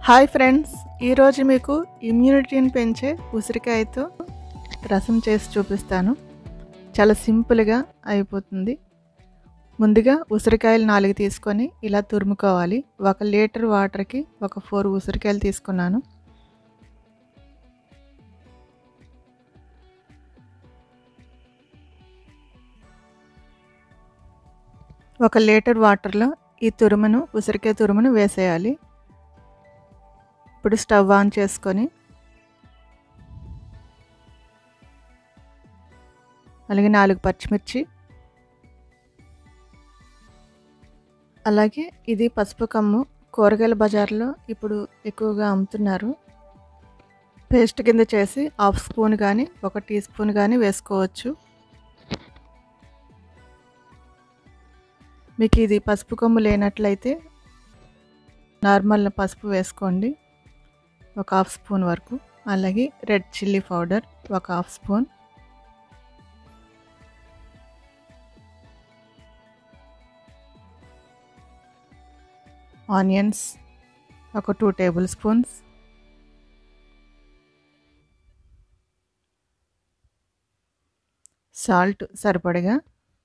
hi friends ఈరోజు మీకు ఇమ్యూనిటీని పెంచే ఉసిరికాయతో రసం చేసి చూపిస్తాను చాలా సింపుల్గా అయిపోతుంది ముందుగా ఉసిరికాయలు నాలుగు తీసుకొని ఇలా తురుముకోవాలి ఒక లీటర్ వాటర్కి ఒక ఫోర్ ఉసిరికాయలు తీసుకున్నాను ఒక లీటర్ వాటర్లో ఈ తురుమును ఉసిరికాయ తురుమును వేసేయాలి ఇప్పుడు స్టవ్ ఆన్ చేసుకొని అలాగే నాలుగు పచ్చిమిర్చి అలాగే ఇది పసుపు కమ్ము కూరగాయల బజార్లో ఇప్పుడు ఎక్కువగా అమ్ముతున్నారు పేస్ట్ కింద చేసి హాఫ్ స్పూన్ కానీ ఒక టీ స్పూన్ కానీ వేసుకోవచ్చు మీకు ఇది పసుపు కొమ్ము లేనట్లయితే నార్మల్ పసుపు వేసుకోండి ఒక హాఫ్ స్పూన్ వరకు అలాగే రెడ్ చిల్లీ పౌడర్ ఒక హాఫ్ స్పూన్ ఆనియన్స్ ఒక టూ టేబుల్ స్పూన్స్ సాల్ట్ సరిపడగా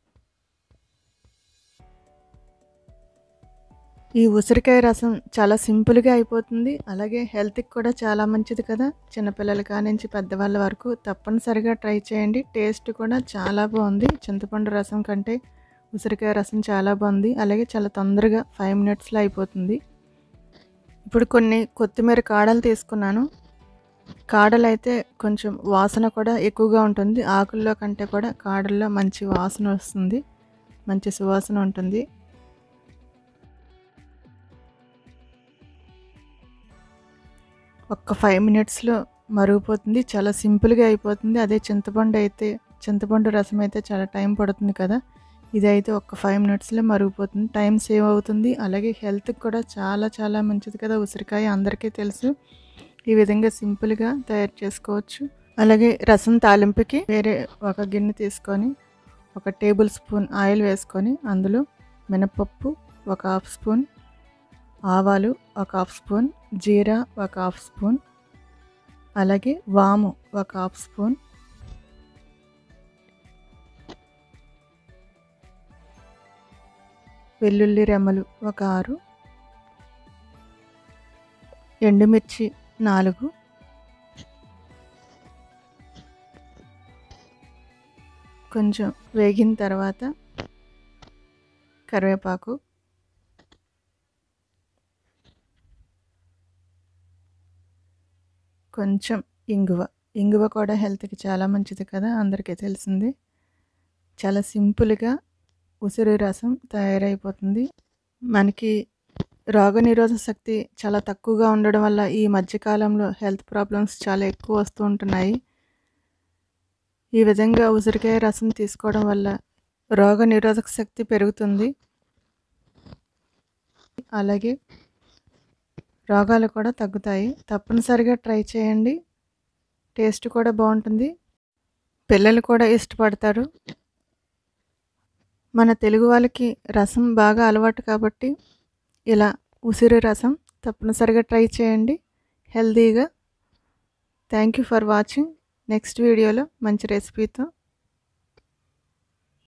ఈ ఉసిరికాయ రసం చాలా సింపుల్గా అయిపోతుంది అలాగే హెల్త్కి కూడా చాలా మంచిది కదా చిన్నపిల్లల కానించి పెద్దవాళ్ళ వరకు తప్పనిసరిగా ట్రై చేయండి టేస్ట్ కూడా చాలా బాగుంది చింతపండు రసం కంటే ఉసిరికాయ రసం చాలా బాగుంది అలాగే చాలా తొందరగా ఫైవ్ మినిట్స్లో అయిపోతుంది ఇప్పుడు కొన్ని కొత్తిమీర కాడలు తీసుకున్నాను కాడలు అయితే కొంచెం వాసన కూడా ఎక్కువగా ఉంటుంది ఆకుల్లో కంటే కూడా కాడల్లో మంచి వాసన వస్తుంది మంచి సువాసన ఉంటుంది ఒక్క ఫైవ్ మినిట్స్లో మరుగుపోతుంది చాలా సింపుల్గా అయిపోతుంది అదే చింతపండు అయితే చింతపండు రసం అయితే చాలా టైం పడుతుంది కదా ఇదైతే ఒక్క ఫైవ్ మినిట్స్లో మరుగుపోతుంది టైం సేవ్ అవుతుంది అలాగే హెల్త్కి కూడా చాలా చాలా మంచిది కదా ఉసిరికాయ అందరికీ తెలుసు ఈ విధంగా సింపుల్గా తయారు చేసుకోవచ్చు అలాగే రసం తాలింపుకి వేరే ఒక గిన్నె తీసుకొని ఒక టేబుల్ స్పూన్ ఆయిల్ వేసుకొని అందులో మినపప్పు ఒక హాఫ్ స్పూన్ ఆవాలు ఒక హాఫ్ స్పూన్ జీరా ఒక హాఫ్ స్పూన్ అలాగే వాము ఒక హాఫ్ స్పూన్ వెల్లుల్లి రెమ్మలు ఒక ఆరు ఎండుమిర్చి నాలుగు కొంచెం వేగిన తర్వాత కరివేపాకు కొంచెం ఇంగువ ఇంగువ కూడా హెల్త్కి చాలా మంచిది కదా అందరికీ తెలిసింది చాలా సింపుల్గా ఉసిరి రసం తయారైపోతుంది మనకి రోగనిరోధక శక్తి చాలా తక్కువగా ఉండడం వల్ల ఈ మధ్యకాలంలో హెల్త్ ప్రాబ్లమ్స్ చాలా ఎక్కువ వస్తూ ఉంటున్నాయి ఈ విధంగా ఉసిరికాయ రసం తీసుకోవడం వల్ల రోగ నిరోధక శక్తి పెరుగుతుంది అలాగే రోగాలు కూడా తగ్గుతాయి తప్పనిసరిగా ట్రై చేయండి టేస్ట్ కూడా బాగుంటుంది పిల్లలు కూడా ఇష్టపడతారు మన తెలుగు వాళ్ళకి రసం బాగా అలవాటు కాబట్టి ఇలా ఉసిరి రసం తప్పనిసరిగా ట్రై చేయండి హెల్తీగా thank you for watching next వీడియోలో మంచి రెసిపీతో